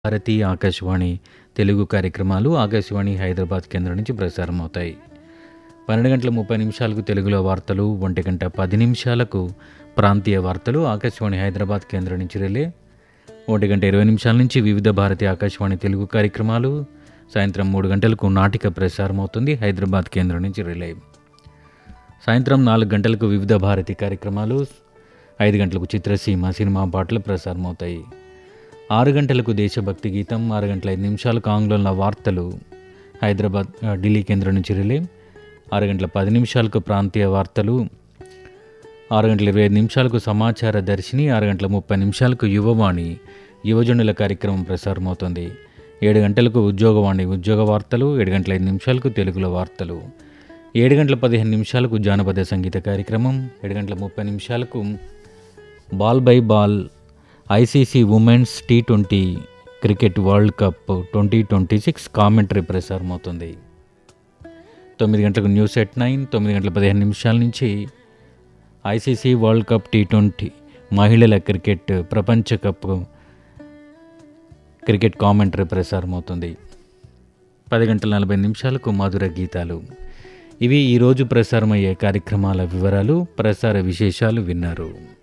భారతి ఆకాశవాణి తెలుగు కార్యక్రమాలు ఆకాశవాణి హైదరాబాద్ కేంద్రం నుంచి ప్రసారం అవుతాయి పన్నెండు గంటల ముప్పై నిమిషాలకు తెలుగులో వార్తలు ఒంటి గంట పది నిమిషాలకు ప్రాంతీయ వార్తలు ఆకాశవాణి హైదరాబాద్ కేంద్రం నుంచి రిలే ఒంటి గంట ఇరవై నిమిషాల నుంచి వివిధ భారతి ఆకాశవాణి తెలుగు కార్యక్రమాలు సాయంత్రం మూడు గంటలకు నాటిక ప్రసారం అవుతుంది హైదరాబాద్ కేంద్రం నుంచి రిలే సాయంత్రం నాలుగు గంటలకు వివిధ భారతి కార్యక్రమాలు ఐదు గంటలకు చిత్రసీమ సినిమా పాటలు ప్రసారం అవుతాయి ఆరు గంటలకు దేశభక్తి గీతం ఆరు గంటల ఐదు నిమిషాలకు ఆంగ్లంలో వార్తలు హైదరాబాద్ ఆ, ఢిల్లీ కేంద్రం నుంచి రిలే ఆరు గంటల పది నిమిషాలకు ప్రాంతీయ వార్తలు ఆరు గంటల ఇరవై ఐదు నిమిషాలకు సమాచార దర్శిని ఆరు గంటల ముప్పై నిమిషాలకు యువవాణి యువజనుల కార్యక్రమం ప్రసారం అవుతుంది ఏడు గంటలకు ఉద్యోగవాణి ఉద్యోగ వార్తలు ఏడు గంటల ఐదు నిమిషాలకు తెలుగులో వార్తలు ఏడు గంటల పదిహేను నిమిషాలకు జానపద సంగీత కార్యక్రమం ఏడు గంటల ముప్పై నిమిషాలకు ball by ball ICC women's T twenty cricket world cup twenty twenty six commentary ప్రసారం అవుతుంది తొమ్మిది గంటలకు న్యూస్ ఎట్ నైన్ తొమ్మిది గంటల పదిహేను నిమిషాల నుంచి ICC world cup T twenty మహిళల క్రికెట్ ప్రపంచ కప్ క్రికెట్ కామెంటరీ ప్రసారం అవుతుంది పది గంటల నలభై నిమిషాలకు మధుర గీతాలు ఇవి ఈరోజు ప్రసారమయ్యే కార్యక్రమాల వివరాలు ప్రసార విశేషాలు విన్నారు